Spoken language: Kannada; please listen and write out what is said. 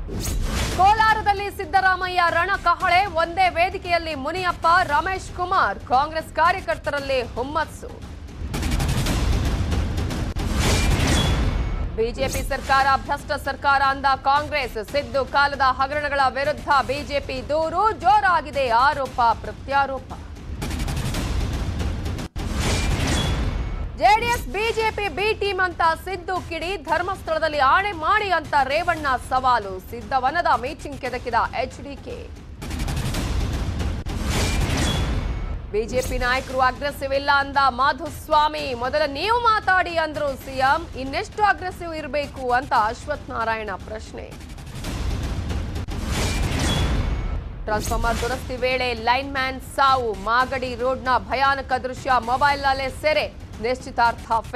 ಕೋಲಾರದಲ್ಲಿ ಸಿದ್ದರಾಮಯ್ಯ ರಣಕಹಳೆ ಒಂದೇ ವೇದಿಕೆಯಲ್ಲಿ ಮುನಿಯಪ್ಪ ರಮೇಶ್ ಕುಮಾರ್ ಕಾಂಗ್ರೆಸ್ ಕಾರ್ಯಕರ್ತರಲ್ಲಿ ಹುಮ್ಮಸ್ಸು ಬಿಜೆಪಿ ಸರ್ಕಾರ ಭ್ರಷ್ಟ ಸರ್ಕಾರ ಅಂದ ಕಾಂಗ್ರೆಸ್ ಸಿದ್ದು ಕಾಲದ ಹಗರಣಗಳ ವಿರುದ್ಧ ಬಿಜೆಪಿ ದೂರು ಜೋರಾಗಿದೆ ಆರೋಪ ಪ್ರತ್ಯಾರೋಪ ಜೆಡಿಎಸ್ ಬಿಜೆಪಿ ಬಿ ಟೀಮ್ ಅಂತ ಸಿದ್ದು ಕಿಡಿ ಧರ್ಮಸ್ಥಳದಲ್ಲಿ ಆಣೆ ಮಾಡಿ ಅಂತ ರೇವಣ್ಣ ಸವಾಲು ಸಿದ್ದವನದ ಮೀಟಿಂಗ್ ಕೆದಕಿದ ಎಚ್ಡಿಕೆ ಬಿಜೆಪಿ ನಾಯಕರು ಅಗ್ರೆಸಿವ್ ಇಲ್ಲ ಅಂದ ಮಾಧುಸ್ವಾಮಿ ಮೊದಲ ನೀವು ಮಾತಾಡಿ ಅಂದ್ರು ಸಿಎಂ ಇನ್ನೆಷ್ಟು ಅಗ್ರೆಸಿವ್ ಇರಬೇಕು ಅಂತ ಅಶ್ವಥ್ ನಾರಾಯಣ ಪ್ರಶ್ನೆ ಟ್ರಾನ್ಸ್ಫಾರ್ಮರ್ ದುರಸ್ತಿ ವೇಳೆ ಲೈನ್ ಮ್ಯಾನ್ ಸಾವು ಮಾಗಡಿ ರೋಡ್ನ ಭಯಾನಕ ದೃಶ್ಯ ಮೊಬೈಲ್ನಲ್ಲೇ ಸೆರೆ ನಿಶ್ಚಿತಾರ್ಥ